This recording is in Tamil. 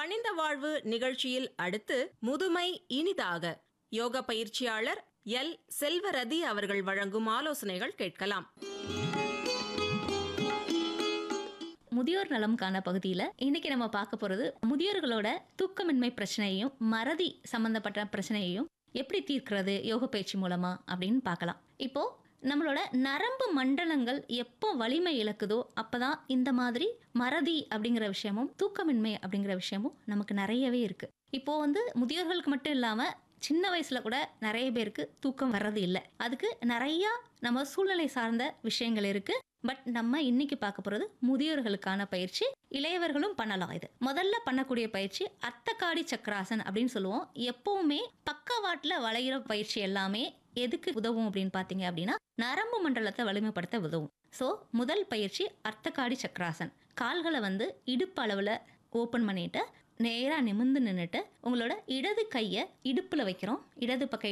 கனிந்த வாழ்வு நிகழ்ச்சியில் அடுத்து முதுமை இனிதாக யோக பயிற்சியாளர் எல் செல்வரதி அவர்கள் வழங்கும் ஆலோசனைகள் கேட்கலாம் முதியோர் நலம்கான பகுதியில் இன்னைக்கு நம்ம பார்க்க போகிறது முதியோர்களோட தூக்கமின்மை பிரச்சனையையும் மறதி சம்பந்தப்பட்ட பிரச்சனையையும் எப்படி தீர்க்கிறது யோக பயிற்சி மூலமா அப்படின்னு பார்க்கலாம் இப்போ நம்மளோட நரம்பு மண்டலங்கள் எப்போ வலிமை இழக்குதோ அப்பதான் இந்த மாதிரி மறதி அப்படிங்கிற விஷயமும் தூக்கமின்மை அப்படிங்கிற விஷயமும் நமக்கு நிறையவே இருக்கு இப்போ வந்து முதியோர்களுக்கு மட்டும் இல்லாம சின்ன வயசுல கூட நிறைய பேருக்கு தூக்கம் வர்றது இல்லை அதுக்கு நிறைய நம்ம சூழ்நிலை சார்ந்த விஷயங்கள் இருக்கு பட் நம்ம இன்னைக்கு பார்க்க போறது முதியோர்களுக்கான பயிற்சி இளையவர்களும் பண்ணலாம் இது முதல்ல பண்ணக்கூடிய பயிற்சி அர்த்தகாடி சக்கராசன் அப்படின்னு சொல்லுவோம் எப்பவுமே பக்கவாட்டுல வளையிற பயிற்சி எல்லாமே எதுக்கு உதவும் அப்படின்னு பார்த்தீங்க அப்படின்னா நரம்பு மண்டலத்தை வலிமைப்படுத்த உதவும் ஸோ முதல் பயிற்சி அர்த்தகாடி சக்கராசன் கால்களை வந்து இடுப்பு அளவில் ஓப்பன் பண்ணிட்டு நேராக நிமிர்ந்து நின்றுட்டு உங்களோட இடது கையை இடுப்பில் வைக்கிறோம் இடது பக்க